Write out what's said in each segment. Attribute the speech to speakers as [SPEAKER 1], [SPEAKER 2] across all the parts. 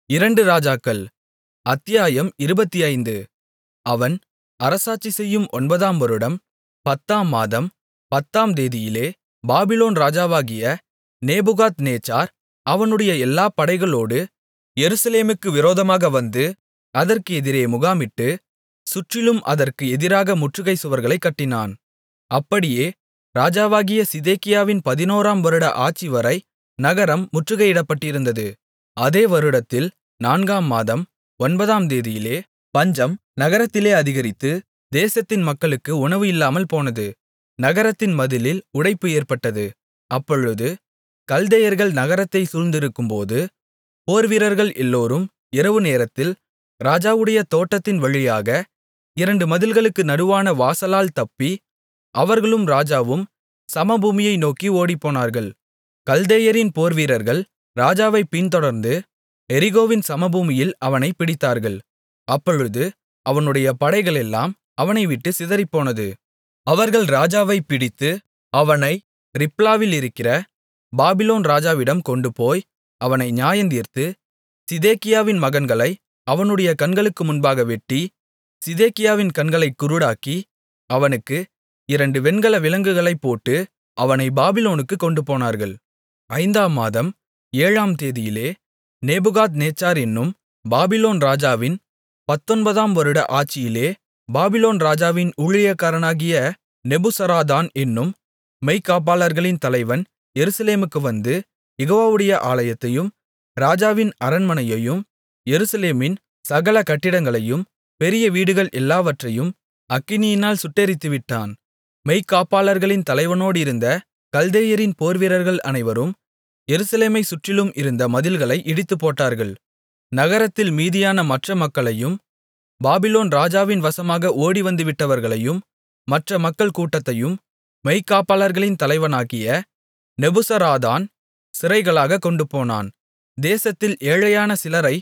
[SPEAKER 1] இரண்டு ராஜாக்கள் அத்தியாயம் இருபத்தைந்து அவன் அரசாட்சி செய்யும் ஒன்பதாம் வருடம் பத்தாம் மாதம் பத்தாம் தேதியிலே பாபிலோன் ராஜாவாகிய நேபுகாத்நேச்சார் அவனுடைய எல்லாப் படைகளோடு எருசலேமுக்கு விரோதமாக வந்து அதற்கு எதிரே முகாமிட்டு சுற்றிலும் அதற்கு எதிராக முற்றுகைச் சுவர்களைக் கட்டினான் அப்படியே ராஜாவாகிய சிதேக்கியாவின் பதினோராம் வருட ஆட்சிவரை நகரம் முற்றுகையிடப்பட்டிருந்தது அதே வருடத்தில் நான்காம் மாதம் ஒன்பதாம் தேதியிலே பஞ்சம் நகரத்திலே அதிகரித்து தேசத்தின் மக்களுக்கு உணவு இல்லாமல் போனது நகரத்தின் மதிலில் உடைப்பு ஏற்பட்டது அப்பொழுது கல்தேயர்கள் நகரத்தைச் சூழ்ந்திருக்கும்போது போர்வீரர்கள் எல்லோரும் இரவுநேரத்தில் ராஜாவுடைய தோட்டத்தின் வழியாக இரண்டு மதில்களுக்கு நடுவான வாசலால் தப்பி அவர்களும் ராஜாவும் சமபூமியை நோக்கி ஓடிப்போனார்கள் கல்தேயரின் போர்வீரர்கள் ராஜாவைப் பின்தொடர்ந்து எரிகோவின் சமபூமியில் அவனைப் பிடித்தார்கள் அப்பொழுது அவனுடைய படைகளெல்லாம் அவனைவிட்டுச் சிதறிப்போனது அவர்கள் ராஜாவைப் பிடித்து அவனை ரிப்லாவிலிருக்கிற பாபிலோன் ராஜாவிடம் கொண்டுபோய் அவனை நியாயந்தீர்த்து சிதேக்கியாவின் மகன்களை அவனுடைய கண்களுக்கு முன்பாக வெட்டி சிதேக்கியாவின் கண்களைக் குருடாக்கி அவனுக்கு இரண்டு வெண்கல விலங்குகளைப் போட்டு அவனை பாபிலோனுக்குக் கொண்டுபோனார்கள் ஐந்தாம் மாதம் ஏழாம் தேதியிலே நேபுகாத்நேச்சார் என்னும் பாபிலோன் ராஜாவின் பத்தொன்பதாம் வருட ஆட்சியிலே பாபிலோன் ராஜாவின் ஊழியக்காரனாகிய நெபுசராதான் என்னும் மெய்க்காப்பாளர்களின் தலைவன் எருசலேமுக்கு வந்து யெகோவாவுடைய ஆலயத்தையும் ராஜாவின் அரண்மனையையும் எருசலேமின் சகல கட்டிடங்களையும் பெரிய வீடுகள் எல்லாவற்றையும் அக்கினியினால் சுட்டெரித்துவிட்டான் மெய்க்காப்பாளர்களின் தலைவனோடிருந்த கல்தேயரின் போர்வீரர்கள் அனைவரும் எருசலேமைச் சுற்றிலும் இருந்த மதில்களை இடித்துப்போட்டார்கள் நகரத்தில் மீதியான மற்ற மக்களையும் பாபிலோன் ராஜாவின் வசமாக ஓடிவந்துவிட்டவர்களையும் மற்ற மக்கள் கூட்டத்தையும் மெய்க்காப்பாளர்களின் தலைவனாகிய நெபுசராதான் சிறைகளாகக் கொண்டுபோனான் தேசத்தில் ஏழையான சிலரை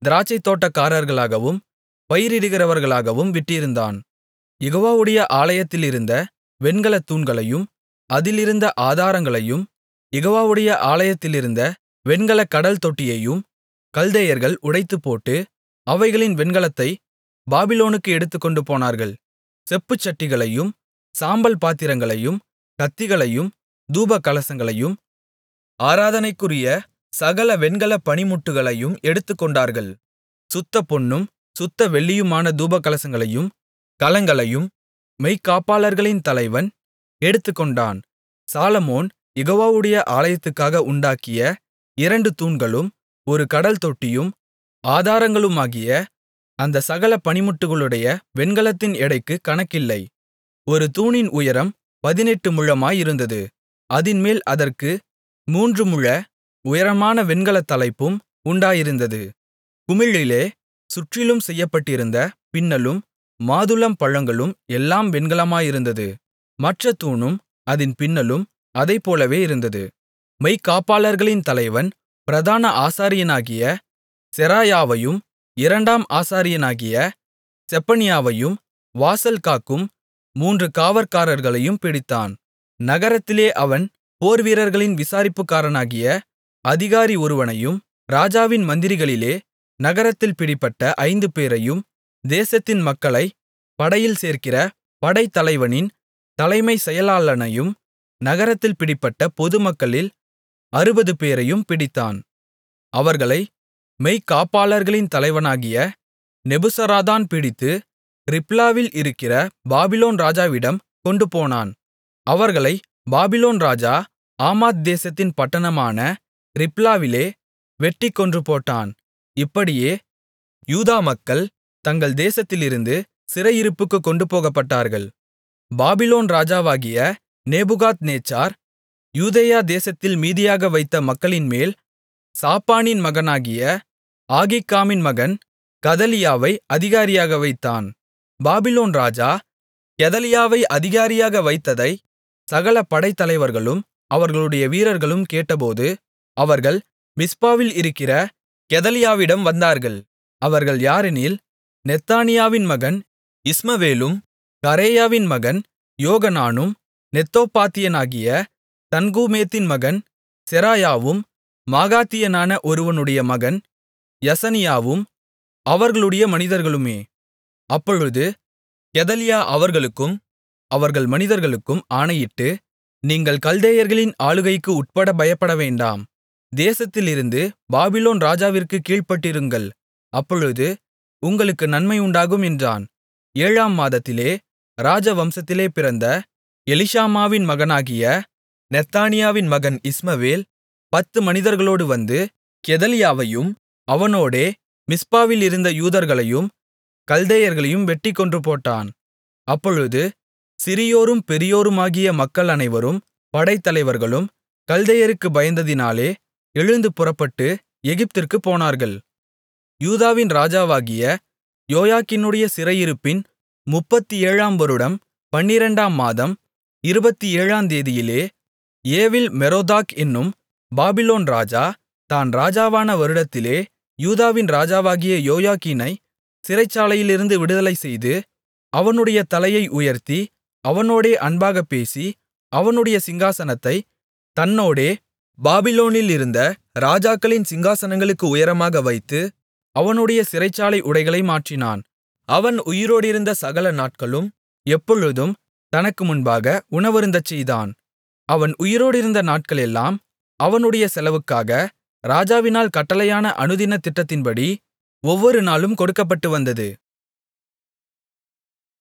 [SPEAKER 1] திராட்சைத்தோட்டக்காரர்களாகவும் பயிரிடுகிறவர்களாகவும் விட்டிருந்தான் யெகோவாவுடைய ஆலயத்திலிருந்த வெண்கலத் தூண்களையும் அதிலிருந்த ஆதாரங்களையும் யெகோவாவுடைய ஆலயத்திலிருந்த வெண்கலக் கடல் தொட்டியையும் கல்தேயர்கள் உடைத்துப்போட்டு அவைகளின் வெண்கலத்தை பாபிலோனுக்கு எடுத்துக்கொண்டு போனார்கள் செப்புச்சட்டிகளையும் சாம்பல் பாத்திரங்களையும் கத்திகளையும் தூபகலசங்களையும் ஆராதனைக்குரிய சகல வெண்கலப் பணிமுட்டுகளையும் எடுத்துக்கொண்டார்கள் சுத்த பொன்னும் சுத்த வெள்ளியுமான தூபகலசங்களையும் கலங்களையும் மெய்க்காப்பாளர்களின் தலைவன் எடுத்துக்கொண்டான் சாலமோன் யெகோவாவுடைய ஆலயத்துக்காக உண்டாக்கிய இரண்டு தூண்களும் ஒரு கடல் தொட்டியும் ஆதாரங்களுமாகிய அந்த சகல பணிமுட்டுகளுடைய வெண்கலத்தின் எடைக்கு கணக்கில்லை ஒரு தூணின் உயரம் பதினெட்டு முழமாயிருந்தது அதின்மேல் அதற்கு மூன்று முழ உயரமான வெண்கலத் தலைப்பும் உண்டாயிருந்தது குமிழிலே சுற்றிலும் செய்யப்பட்டிருந்த பின்னலும் மாதுளம் பழங்களும் எல்லாம் வெண்கலமாயிருந்தது மற்ற தூணும் அதின் பின்னலும் அதைப்போலவே இருந்தது மெய்க்காப்பாளர்களின் தலைவன் பிரதான ஆசாரியனாகிய செராயாவையும் இரண்டாம் ஆசாரியனாகிய செப்பனியாவையும் வாசல் காக்கும் மூன்று காவற்காரர்களையும் பிடித்தான் நகரத்திலே அவன் போர்வீரர்களின் விசாரிப்புக்காரனாகிய அதிகாரி ஒருவனையும் ராஜாவின் மந்திரிகளிலே நகரத்தில் பிடிபட்ட ஐந்து பேரையும் தேசத்தின் மக்களை படையில் சேர்க்கிற படைத்தலைவனின் தலைமை செயலாளனையும் நகரத்தில் பிடிபட்ட பொதுமக்களில் அறுபது பேரையும் பிடித்தான் அவர்களை மெய்க்காப்பாளர்களின் தலைவனாகிய நெபுசராதான் பிடித்து ரிப்லாவில் இருக்கிற பாபிலோன் ராஜாவிடம் கொண்டுபோனான் அவர்களை பாபிலோன் ராஜா ஆமாத் தேசத்தின் பட்டணமான ரிப்லாவிலே வெட்டிக் கொன்றுபோட்டான் இப்படியே யூதா மக்கள் தங்கள் தேசத்திலிருந்து சிறையிருப்புக்குக் கொண்டுபோகப்பட்டார்கள் பாபிலோன் ராஜாவாகிய நேபுகாத்நேச்சார் யூதேயா தேசத்தில் மீதியாக வைத்த மக்களின்மேல் சாப்பானின் மகனாகிய ஆகிக்காமின் மகன் கதலியாவை அதிகாரியாக வைத்தான் பாபிலோன் ராஜா கெதலியாவை அதிகாரியாக வைத்ததை சகல படைத்தலைவர்களும் அவர்களுடைய வீரர்களும் கேட்டபோது அவர்கள் மிஸ்பாவில் இருக்கிற கெதலியாவிடம் வந்தார்கள் அவர்கள் யாரெனில் நெத்தானியாவின் மகன் இஸ்மவேலும் கரேயாவின் மகன் யோகனானும் நெத்தோப்பாத்தியனாகிய தன்கூமேத்தின் மகன் செராயாவும் மாகாத்தியனான ஒருவனுடைய மகன் யசனியாவும் அவர்களுடைய மனிதர்களுமே அப்பொழுது கெதலியா அவர்களுக்கும் அவர்கள் மனிதர்களுக்கும் ஆணையிட்டு நீங்கள் கல்தேயர்களின் ஆளுகைக்கு உட்பட பயப்படவேண்டாம் தேசத்திலிருந்து பாபிலோன் ராஜாவிற்குக் கீழ்ப்பட்டிருங்கள் அப்பொழுது உங்களுக்கு நன்மை உண்டாகும் என்றான் ஏழாம் மாதத்திலே ராஜவம்சத்திலே பிறந்த எலிஷாமாவின் மகனாகிய நெத்தானியாவின் மகன் இஸ்மவேல் பத்து மனிதர்களோடு வந்து கெதலியாவையும் அவனோடே மிஸ்பாவில் இருந்த யூதர்களையும் கல்தேயர்களையும் வெட்டிக் கொன்றுபோட்டான் அப்பொழுது சிறியோரும் பெரியோருமாகிய மக்கள் அனைவரும் படைத்தலைவர்களும் கல்தேயருக்குப் பயந்ததினாலே எழுந்து புறப்பட்டு எகிப்திற்குப் போனார்கள் யூதாவின் ராஜாவாகிய யோயாக்கீனுடைய சிறையிருப்பின் முப்பத்தேழாம் வருடம் பன்னிரண்டாம் மாதம் இருபத்தேழாந்தேதியிலே ஏவில் மெரோதாக் என்னும் பாபிலோன் ராஜா தான் ராஜாவான வருடத்திலே யூதாவின் ராஜாவாகிய யோயாக்கீனை சிறைச்சாலையிலிருந்து விடுதலைசெய்து அவனுடைய தலையை உயர்த்தி அவனோடே அன்பாகப் பேசி அவனுடைய சிங்காசனத்தைத் தன்னோடே பாபிலோனிலிருந்த ராஜாக்களின் சிங்காசனங்களுக்கு உயரமாக வைத்து அவனுடைய சிறைச்சாலை உடைகளை மாற்றினான் அவன் உயிரோடிருந்த சகல நாட்களும் எப்பொழுதும் தனக்கு முன்பாக உணவருந்தச் செய்தான் அவன் உயிரோடிருந்த நாட்களெல்லாம் அவனுடைய செலவுக்காக ராஜாவினால் கட்டளையான அனுதின திட்டத்தின்படி ஒவ்வொரு நாளும் கொடுக்கப்பட்டு வந்தது